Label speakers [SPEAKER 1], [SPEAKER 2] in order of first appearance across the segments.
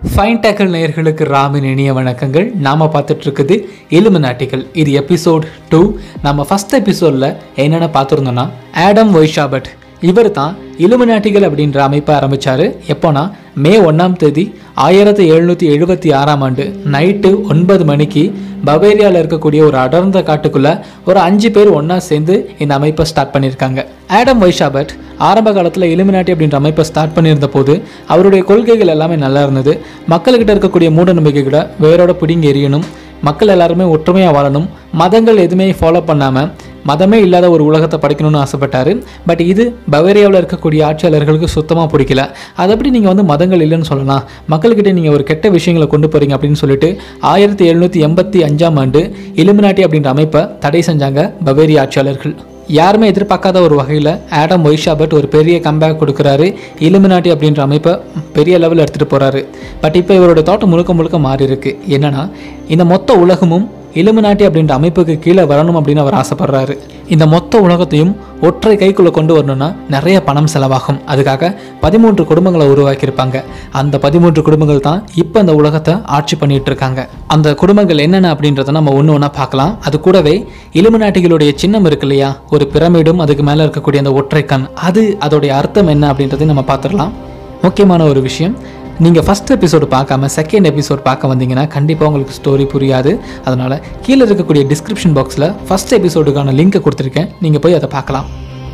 [SPEAKER 1] fine tackle நேயர்களுக்கு ராமின் இனிய வணக்கங்கள் நாம பார்த்துட்டு இருக்குது இலுமினாட்டிகள் இது எபிசோட் டூ நம்ம ஃபர்ஸ்ட் எபிசோடில் என்னென்ன பார்த்துருந்தோம்னா ஆடம் வைஷாபட் இவர் தான் இலுமினாட்டிகள் அப்படின்ற அமைப்பை ஆரம்பிச்சாரு எப்போனா மே ஒன்றாம் தேதி ஆயிரத்தி எழுநூற்றி எழுபத்தி ஆறாம் ஆண்டு நைட்டு ஒன்பது மணிக்கு பவேரியாவில் இருக்கக்கூடிய ஒரு அடர்ந்த காட்டுக்குள்ள ஒரு அஞ்சு பேர் ஒன்றா சேர்ந்து இந்த அமைப்பை ஸ்டார்ட் பண்ணியிருக்காங்க ஆடம் வைஷாபட் ஆரம்ப காலத்தில் இலுமினாட்டி அப்படின்ற அமைப்பை ஸ்டார்ட் பண்ணியிருந்த போது அவருடைய கொள்கைகள் எல்லாமே நல்லா இருந்தது மக்கள்கிட்ட இருக்கக்கூடிய மூட நம்பிக்கைகளை வேரோட பிடிங்கி எறியணும் மக்கள் எல்லாருமே ஒற்றுமையாக வாழணும் மதங்கள் எதுவுமே ஃபாலோ பண்ணாமல் மதமே இல்லாத ஒரு உலகத்தை படைக்கணும்னு ஆசைப்பட்டாரு பட் இது பவேரியாவில் இருக்கக்கூடிய ஆட்சியாளர்களுக்கு சுத்தமாக பிடிக்கல அதை எப்படி நீங்கள் வந்து மதங்கள் இல்லைன்னு சொல்லலாம் மக்கள்கிட்ட நீங்கள் ஒரு கெட்ட விஷயங்களை கொண்டு போகிறீங்க அப்படின்னு சொல்லிட்டு ஆயிரத்தி எழுநூற்றி எண்பத்தி அஞ்சாம் ஆண்டு இலுமினாட்டி அப்படின்ற அமைப்பை தடை செஞ்சாங்க பவேரிய ஆட்சியாளர்கள் யாருமே எதிர்பார்க்காத ஒரு வகையில் ஆடம் ஒய்ஷாபட் ஒரு பெரிய கம்பேக் கொடுக்குறாரு இலுமினாட்டி அப்படின்ற அமைப்பை பெரிய லெவலில் எடுத்துகிட்டு போகிறாரு பட் இப்போ இவரோட தோட்டம் முழுக்க முழுக்க மாறி இருக்கு என்னன்னா இந்த மொத்த உலகமும் இலுமினாட்டி அப்படின்ற அமைப்புக்கு கீழே வரணும் அப்படின்னு அவர் ஆசைப்படுறாரு இந்த மொத்த உலகத்தையும் ஒற்றை கைக்குள்ளே கொண்டு வரணும்னா நிறைய பணம் செலவாகும் அதுக்காக பதிமூன்று குடும்பங்களை உருவாக்கியிருப்பாங்க அந்த பதிமூன்று குடும்பங்கள் தான் இப்போ இந்த உலகத்தை ஆட்சி பண்ணிட்டு இருக்காங்க அந்த குடும்பங்கள் என்னென்ன அப்படின்றத நம்ம ஒன்று ஒன்றா பார்க்கலாம் அது கூடவே இலுமினாட்டிகளுடைய சின்னம் இருக்கு இல்லையா ஒரு பிரமிடும் அதுக்கு மேலே இருக்கக்கூடிய அந்த ஒற்றை கண் அது அதோடைய அர்த்தம் என்ன அப்படின்றதையும் நம்ம பார்த்துடலாம் முக்கியமான ஒரு விஷயம் நீங்கள் ஃபஸ்ட் எபிசோடு பார்க்காம செகண்ட் எபிசோட் பார்க்க வந்தீங்கன்னா கண்டிப்பாக உங்களுக்கு ஸ்டோரி புரியாது அதனால் கீழே இருக்கக்கூடிய டிஸ்கிரிப்ஷன் பாக்ஸில் ஃபஸ்ட் எபிசோடுக்கான லிங்கை கொடுத்துருக்கேன் நீங்கள் போய் அதை பார்க்கலாம்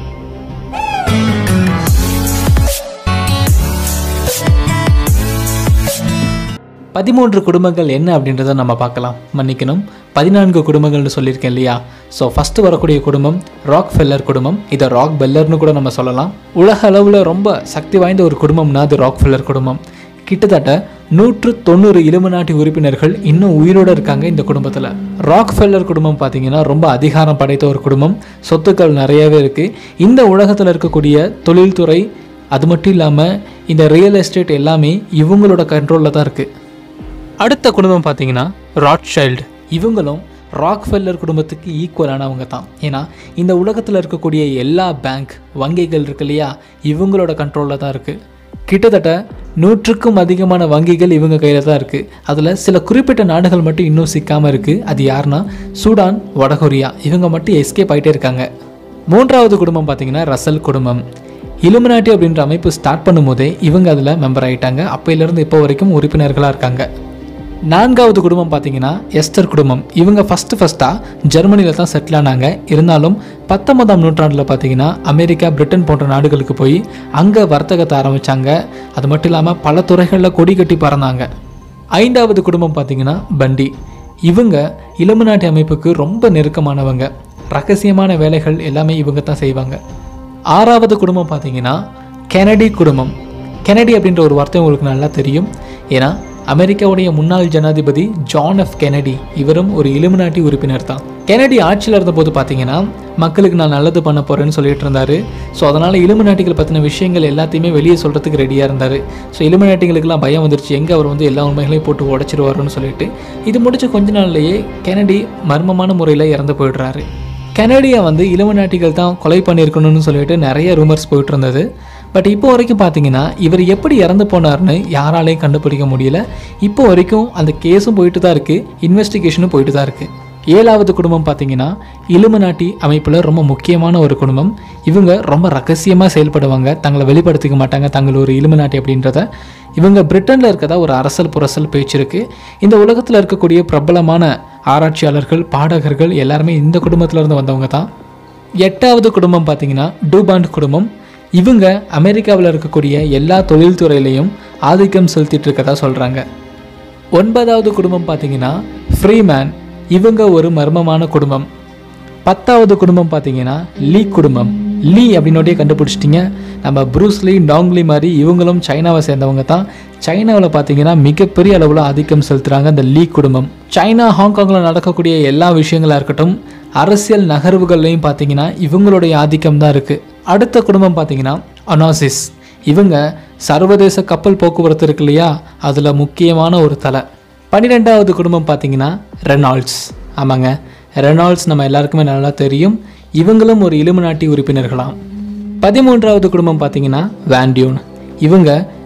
[SPEAKER 1] பதிமூன்று குடும்பங்கள் என்ன அப்படின்றத நம்ம பார்க்கலாம் மன்னிக்கணும் பதினான்கு குடும்பங்கள்னு சொல்லியிருக்கேன் இல்லையா ஸோ ஃபஸ்ட்டு வரக்கூடிய குடும்பம் ராக் ஃபெல்லர் குடும்பம் இதை ராக் பெல்லர்னு கூட நம்ம சொல்லலாம் உலக அளவில் ரொம்ப சக்தி வாய்ந்த ஒரு குடும்பம்னா அது ராக் ஃபெல்லர் குடும்பம் கிட்டத்தட்ட நூற்று தொண்ணூறு இலுமினாட்டி உறுப்பினர்கள் இன்னும் உயிரோடு இருக்காங்க இந்த குடும்பத்தில் ராக் ஃபெல்லர் குடும்பம் பார்த்தீங்கன்னா ரொம்ப அதிகாரம் படைத்த ஒரு குடும்பம் சொத்துக்கள் நிறையவே இருக்குது இந்த உலகத்தில் இருக்கக்கூடிய தொழில்துறை அது மட்டும் இல்லாமல் இந்த ரியல் எஸ்டேட் எல்லாமே இவங்களோட கண்ட்ரோலில் தான் இருக்குது அடுத்த குடும்பம் பார்த்தீங்கன்னா ராட்சைல்டு இவங்களும் ராக்ஃபெல்லர் குடும்பத்துக்கு ஈக்குவலானவங்க தான் ஏன்னா இந்த உலகத்தில் இருக்கக்கூடிய எல்லா பேங்க் வங்கிகள் இருக்கு இல்லையா இவங்களோட கண்ட்ரோலில் தான் இருக்குது கிட்டத்தட்ட நூற்றுக்கும் அதிகமான வங்கிகள் இவங்க கையில் தான் இருக்குது அதில் சில குறிப்பிட்ட நாடுகள் மட்டும் இன்னும் சிக்காமல் இருக்குது அது யாருன்னா சூடான் வடகொரியா இவங்க மட்டும் எஸ்கேப் ஆகிட்டே இருக்காங்க மூன்றாவது குடும்பம் பார்த்தீங்கன்னா ரசல் குடும்பம் இலுமினாட்டி அப்படின்ற அமைப்பு ஸ்டார்ட் பண்ணும்போதே இவங்க அதில் மெம்பர் ஆகிட்டாங்க அப்போயிலேருந்து இப்போ வரைக்கும் உறுப்பினர்களாக இருக்காங்க நான்காவது குடும்பம் பார்த்தீங்கன்னா எஸ்டர் குடும்பம் இவங்க ஃபஸ்ட்டு ஃபஸ்ட்டாக ஜெர்மனியில் தான் செட்டில் ஆனாங்க இருந்தாலும் பத்தொன்பதாம் நூற்றாண்டில் பார்த்தீங்கன்னா அமெரிக்கா பிரிட்டன் போன்ற நாடுகளுக்கு போய் அங்கே வர்த்தகத்தை ஆரம்பித்தாங்க அது மட்டும் இல்லாமல் பல துறைகளில் கொடி கட்டி பறந்தாங்க ஐந்தாவது குடும்பம் பார்த்தீங்கன்னா பண்டி இவங்க இலுமினாட்டி அமைப்புக்கு ரொம்ப நெருக்கமானவங்க ரகசியமான வேலைகள் எல்லாமே இவங்க தான் செய்வாங்க ஆறாவது குடும்பம் பார்த்தீங்கன்னா கெனடி குடும்பம் கெனடி அப்படின்ற ஒரு வார்த்தை உங்களுக்கு நல்லா தெரியும் ஏன்னா அமெரிக்காவுடைய முன்னாள் ஜனாதிபதி ஜான் எஃப் கெனடி இவரும் ஒரு இலுமினாட்டி உறுப்பினர் தான் கெனடி ஆட்சியில் இருந்தபோது பார்த்தீங்கன்னா மக்களுக்கு நான் நல்லது பண்ண போகிறேன்னு சொல்லிட்டு இருந்தாரு ஸோ அதனால் இலுமினாட்டிகள் பற்றின விஷயங்கள் எல்லாத்தையுமே வெளியே சொல்கிறதுக்கு ரெடியாக இருந்தார் ஸோ இலுமினாட்டிகளுக்கெல்லாம் பயம் வந்துருச்சு எங்கே அவர் வந்து எல்லா உண்மைகளையும் போட்டு உடச்சிருவாருன்னு சொல்லிட்டு இது முடிச்ச கொஞ்ச நாள்லயே கெனடி மர்மமான முறையில் இறந்து போயிடுறாரு கெனடியை வந்து இலுமினாட்டிகள் தான் கொலை பண்ணியிருக்கணும்னு சொல்லிட்டு நிறைய ரூமர்ஸ் போயிட்டு இருந்தது பட் இப்போ வரைக்கும் பார்த்தீங்கன்னா இவர் எப்படி இறந்து போனார்னு யாராலையும் கண்டுபிடிக்க முடியல இப்போ வரைக்கும் அந்த கேஸும் போயிட்டு தான் இருக்குது இன்வெஸ்டிகேஷனும் போயிட்டு தான் இருக்குது ஏழாவது குடும்பம் பார்த்தீங்கன்னா இலுமினாட்டி அமைப்பில் ரொம்ப முக்கியமான ஒரு குடும்பம் இவங்க ரொம்ப ரகசியமாக செயல்படுவாங்க தங்களை வெளிப்படுத்திக்க மாட்டாங்க தங்கள் ஒரு இலுமினாட்டி அப்படின்றத இவங்க பிரிட்டனில் இருக்கதா ஒரு அரசல் புரசல் பேச்சு இருக்குது இந்த உலகத்தில் இருக்கக்கூடிய பிரபலமான ஆராய்ச்சியாளர்கள் பாடகர்கள் எல்லாருமே இந்த குடும்பத்துல இருந்து வந்தவங்க தான் எட்டாவது குடும்பம் பார்த்தீங்கன்னா டூபாண்ட் குடும்பம் இவங்க அமெரிக்காவில் இருக்கக்கூடிய எல்லா தொழில்துறையிலையும் ஆதிக்கம் செலுத்திட்டு இருக்கதா சொல்கிறாங்க ஒன்பதாவது குடும்பம் பார்த்தீங்கன்னா ஃப்ரீமேன் இவங்க ஒரு மர்மமான குடும்பம் பத்தாவது குடும்பம் பார்த்தீங்கன்னா லீ குடும்பம் லீ அப்படின்னோடய கண்டுபிடிச்சிட்டிங்க நம்ம ப்ரூஸ்லி டாங்லி மாதிரி இவங்களும் சைனாவை சேர்ந்தவங்க தான் சைனாவில் பார்த்தீங்கன்னா மிகப்பெரிய அளவில் ஆதிக்கம் செலுத்துகிறாங்க இந்த லீ குடும்பம் சைனா ஹாங்காங்கில் நடக்கக்கூடிய எல்லா விஷயங்களாக இருக்கட்டும் அரசியல் நகர்வுகள்லையும் பார்த்தீங்கன்னா இவங்களுடைய ஆதிக்கம் தான் இருக்குது அடுத்த குடும்பம் பார்த்தீங்கன்னா அனாசிஸ் இவங்க சர்வதேச கப்பல் போக்குவரத்து இருக்கு இல்லையா அதில் முக்கியமான ஒரு தலை பன்னிரெண்டாவது குடும்பம் பார்த்தீங்கன்னா ரெனால்ட்ஸ் ஆமாங்க ரெனால்ட்ஸ் நம்ம எல்லாருக்குமே நல்லா தெரியும் இவங்களும் ஒரு இலுமினாட்டி உறுப்பினர்களாம் பதிமூன்றாவது குடும்பம் பார்த்தீங்கன்னா வேண்டியூன் இவங்க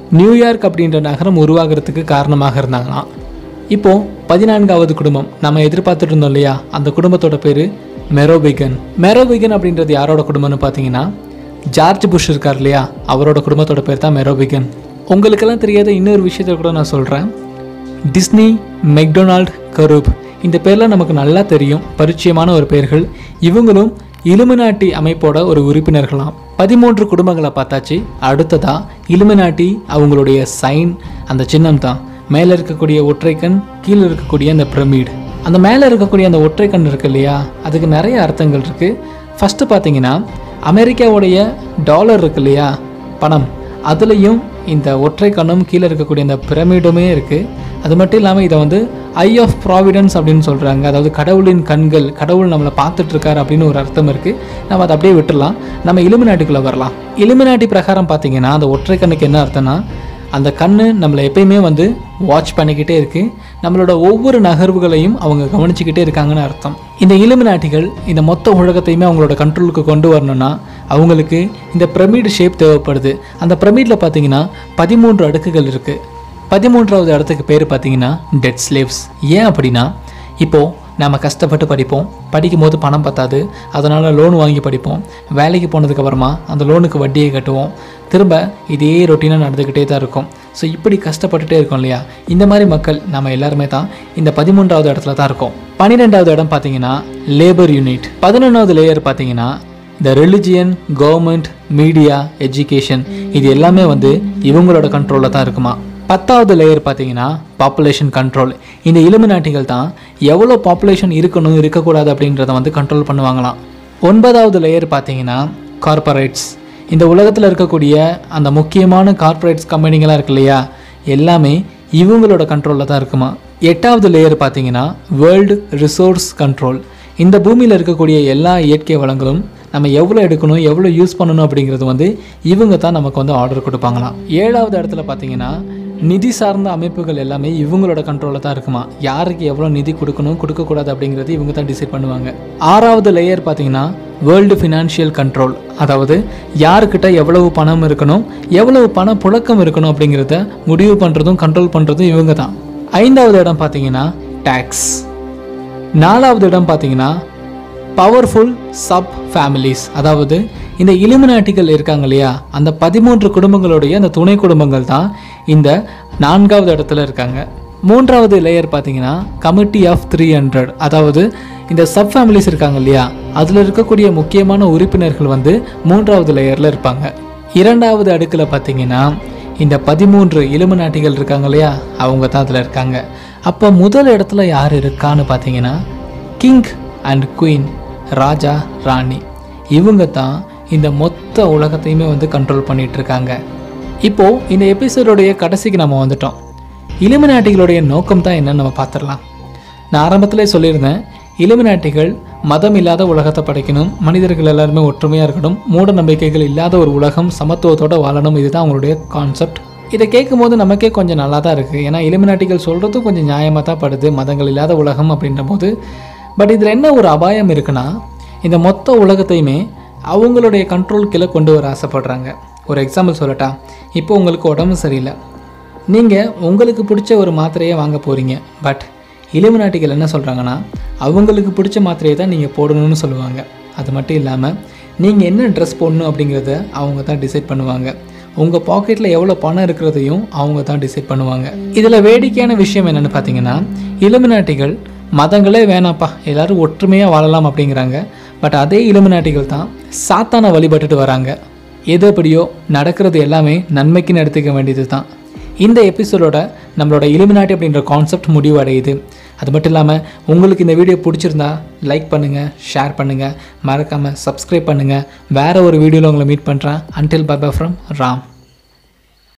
[SPEAKER 1] நியூயார்க் அப்படின்ற நகரம் உருவாகிறதுக்கு காரணமாக இருந்தாங்களாம் இப்போ பதினான்காவது குடும்பம் நம்ம எதிர்பார்த்துட்டு இருந்தோம் இல்லையா அந்த குடும்பத்தோட பேர் மெரோபிகன் மெரோபிகன் அப்படின்றது யாரோட குடும்பம்னு பார்த்தீங்கன்னா ஜார்ஜ் புஷ் இருக்கார் இல்லையா அவரோட குடும்பத்தோட பேர் தான் மெரோபிகன் உங்களுக்கெல்லாம் தெரியாத இன்னொரு விஷயத்தை கூட நான் சொல்கிறேன் டிஸ்னி மெக்டொனால்ட் கரூப் இந்த பேர்லாம் நமக்கு நல்லா தெரியும் பரிச்சயமான ஒரு பெயர்கள் இவங்களும் இலுமினாட்டி அமைப்போட ஒரு உறுப்பினர்களாம் பதிமூன்று குடும்பங்களை பார்த்தாச்சு அடுத்ததா இலுமினாட்டி அவங்களுடைய சைன் அந்த சின்னம் தான் மேலே இருக்கக்கூடிய ஒற்றைக்கண் கீழே இருக்கக்கூடிய அந்த பிரமிட் அந்த மேலே இருக்கக்கூடிய அந்த ஒற்றைக்கண் இருக்கு இல்லையா அதுக்கு நிறைய அர்த்தங்கள் இருக்குது ஃபஸ்ட்டு பார்த்தீங்கன்னா அமெரிக்காவுடைய டாலர் இருக்கு இல்லையா பணம் அதுலேயும் இந்த ஒற்றை கண்ணும் கீழே இருக்கக்கூடிய இந்த பிரமிடுமே இருக்குது அது மட்டும் இல்லாமல் இதை வந்து ஐ ஆஃப் ப்ராவிடன்ஸ் அப்படின்னு சொல்கிறாங்க அதாவது கடவுளின் கண்கள் கடவுள் நம்மளை பார்த்துட்டு இருக்காரு அப்படின்னு ஒரு அர்த்தம் இருக்குது நம்ம அதை அப்படியே விட்டுடலாம் நம்ம இலுமினாட்டிக்குள்ளே வரலாம் இலுமினாட்டி பிரகாரம் பார்த்தீங்கன்னா அந்த ஒற்றை கண்ணுக்கு என்ன அர்த்தம்னா அந்த கண்ணு நம்மளை எப்பயுமே வந்து வாட்ச் பண்ணிக்கிட்டே இருக்கு நம்மளோட ஒவ்வொரு நகர்வுகளையும் அவங்க கவனிச்சுக்கிட்டே இருக்காங்கன்னு அர்த்தம் இந்த இலுமினாட்டிகள் இந்த மொத்த உலகத்தையுமே அவங்களோட கண்ட்ரோலுக்கு கொண்டு வரணும்னா அவங்களுக்கு இந்த பிரமிட் ஷேப் தேவைப்படுது அந்த பிரமிடில் பார்த்தீங்கன்னா பதிமூன்று அடுக்குகள் இருக்குது பதிமூன்றாவது இடத்துக்கு பேர் பார்த்தீங்கன்னா டெட் ஸ்லேவ்ஸ் ஏன் அப்படின்னா இப்போது நம்ம கஷ்டப்பட்டு படிப்போம் படிக்கும் போது பணம் பத்தாது அதனால் லோன் வாங்கி படிப்போம் வேலைக்கு போனதுக்கப்புறமா அந்த லோனுக்கு வட்டியை கட்டுவோம் திரும்ப இதே ரொட்டீனாக நடந்துக்கிட்டே தான் இருக்கும் ஸோ இப்படி கஷ்டப்பட்டுட்டே இருக்கோம் இல்லையா இந்த மாதிரி மக்கள் நம்ம எல்லாருமே தான் இந்த பதிமூன்றாவது இடத்துல தான் இருக்கோம் பன்னிரெண்டாவது இடம் பார்த்தீங்கன்னா லேபர் யூனிட் பதினொன்றாவது லேயர் பார்த்தீங்கன்னா இந்த ரிலிஜியன் கவர்மெண்ட் மீடியா எஜுகேஷன் இது எல்லாமே வந்து இவங்களோட கண்ட்ரோலில் தான் இருக்குமா பத்தாவது லேயர் பார்த்தீங்கன்னா பாப்புலேஷன் கண்ட்ரோல் இந்த இலுமினாட்டிகள் தான் எவ்வளோ பாப்புலேஷன் இருக்கணும் இருக்கக்கூடாது அப்படின்றத வந்து கண்ட்ரோல் பண்ணுவாங்களாம் ஒன்பதாவது லேயர் பார்த்தீங்கன்னா கார்ப்பரேட்ஸ் இந்த உலகத்தில் இருக்கக்கூடிய அந்த முக்கியமான கார்ப்பரேட்ஸ் கம்பெனிங்களாம் இருக்கு இல்லையா எல்லாமே இவங்களோட கண்ட்ரோலில் தான் இருக்குமா எட்டாவது லேயர் பார்த்தீங்கன்னா வேர்ல்டு ரிசோர்ஸ் கண்ட்ரோல் இந்த பூமியில் இருக்கக்கூடிய எல்லா இயற்கை வளங்களும் நம்ம எவ்வளோ எடுக்கணும் எவ்வளோ யூஸ் பண்ணணும் அப்படிங்கிறது வந்து இவங்க தான் நமக்கு வந்து ஆர்டர் கொடுப்பாங்களாம் ஏழாவது இடத்துல பார்த்தீங்கன்னா நிதி சார்ந்த அமைப்புகள் எல்லாமே இவங்களோட கண்ட்ரோலில் தான் இருக்குமா யாருக்கு எவ்வளோ நிதி கொடுக்கணும் கொடுக்கக்கூடாது அப்படிங்கிறது இவங்க தான் டிசைட் பண்ணுவாங்க ஆறாவது லேயர் பார்த்தீங்கன்னா வேர்ல்டு ஃபினான்ஷியல் கண்ட்ரோல் அதாவது யாருக்கிட்ட எவ்வளவு பணம் இருக்கணும் எவ்வளவு பண புழக்கம் இருக்கணும் அப்படிங்கிறத முடிவு பண்ணுறதும் கண்ட்ரோல் பண்ணுறதும் இவங்க தான் ஐந்தாவது இடம் பார்த்தீங்கன்னா டேக்ஸ் நாலாவது இடம் பார்த்தீங்கன்னா பவர்ஃபுல் சப் ஃபேமிலிஸ் அதாவது இந்த இலுமினாட்டிகள் இருக்காங்க இல்லையா அந்த பதிமூன்று குடும்பங்களுடைய அந்த துணை குடும்பங்கள் தான் இந்த நான்காவது இடத்துல இருக்காங்க மூன்றாவது லேயர் பார்த்தீங்கன்னா கமிட்டி ஆஃப் த்ரீ ஹண்ட்ரட் அதாவது இந்த சப் ஃபேமிலிஸ் இருக்காங்க இல்லையா அதில் இருக்கக்கூடிய முக்கியமான உறுப்பினர்கள் வந்து மூன்றாவது லேயரில் இருப்பாங்க இரண்டாவது அடுக்கில் பார்த்தீங்கன்னா இந்த பதிமூன்று இலுமினாட்டிகள் இருக்காங்க இல்லையா அவங்க தான் அதில் இருக்காங்க அப்போ முதல் இடத்துல யார் இருக்கான்னு பார்த்தீங்கன்னா கிங் அண்ட் குயின் ராஜா ராணி இவங்க தான் இந்த மொத்த உலகத்தையுமே வந்து கண்ட்ரோல் பண்ணிட்டு இருக்காங்க இப்போ இந்த எபிசோடோடைய கடைசிக்கு நம்ம வந்துட்டோம் இலுமினாட்டிகளுடைய நோக்கம் தான் என்னன்னு நம்ம பார்த்துடலாம் நான் ஆரம்பத்திலே சொல்லியிருந்தேன் இலுமினாட்டிகள் மதம் இல்லாத உலகத்தை படைக்கணும் மனிதர்கள் எல்லாருமே ஒற்றுமையாக இருக்கணும் மூட நம்பிக்கைகள் இல்லாத ஒரு உலகம் சமத்துவத்தோட வாழணும் இதுதான் அவங்களுடைய கான்செப்ட் இதை கேட்கும்போது நமக்கே கொஞ்சம் நல்லா தான் இருக்குது ஏன்னா இலுமினாட்டிகள் சொல்கிறதும் கொஞ்சம் நியாயமாக தான் படுது மதங்கள் இல்லாத உலகம் அப்படின்ற போது பட் இதில் என்ன ஒரு அபாயம் இருக்குன்னா இந்த மொத்த உலகத்தையுமே அவங்களுடைய கண்ட்ரோல் கீழே கொண்டு வர ஆசைப்படுறாங்க ஒரு எக்ஸாம்பிள் சொல்லட்டா இப்போ உங்களுக்கு உடம்பு சரியில்லை நீங்கள் உங்களுக்கு பிடிச்ச ஒரு மாத்திரையை வாங்க போகிறீங்க பட் இலுமினாட்டிகள் என்ன சொல்கிறாங்கன்னா அவங்களுக்கு பிடிச்ச மாத்திரையை தான் நீங்கள் போடணும்னு சொல்லுவாங்க அது மட்டும் இல்லாமல் நீங்கள் என்ன ட்ரெஸ் போடணும் அப்படிங்கிறத அவங்க தான் டிசைட் பண்ணுவாங்க உங்கள் பாக்கெட்டில் எவ்வளோ பணம் இருக்கிறதையும் அவங்க தான் டிசைட் பண்ணுவாங்க இதில் வேடிக்கையான விஷயம் என்னென்னு பார்த்தீங்கன்னா இலுமினாட்டிகள் மதங்களே வேணாப்பா எல்லாரும் ஒற்றுமையாக வாழலாம் அப்படிங்கிறாங்க பட் அதே இலுமினாட்டிகள் தான் சாத்தானை வழிபட்டுட்டு வராங்க எது எப்படியோ நடக்கிறது எல்லாமே நன்மைக்குன்னு எடுத்துக்க வேண்டியது தான் இந்த எபிசோடோட நம்மளோட இலுமினாட்டி அப்படின்ற கான்செப்ட் முடிவடையுது அது மட்டும் இல்லாமல் உங்களுக்கு இந்த வீடியோ பிடிச்சிருந்தா லைக் பண்ணுங்கள் ஷேர் பண்ணுங்கள் மறக்காமல் சப்ஸ்கிரைப் பண்ணுங்கள் வேறு ஒரு வீடியோவில் உங்களை மீட் பண்ணுறேன் அன்டில் பை ஃப்ரம் ராம்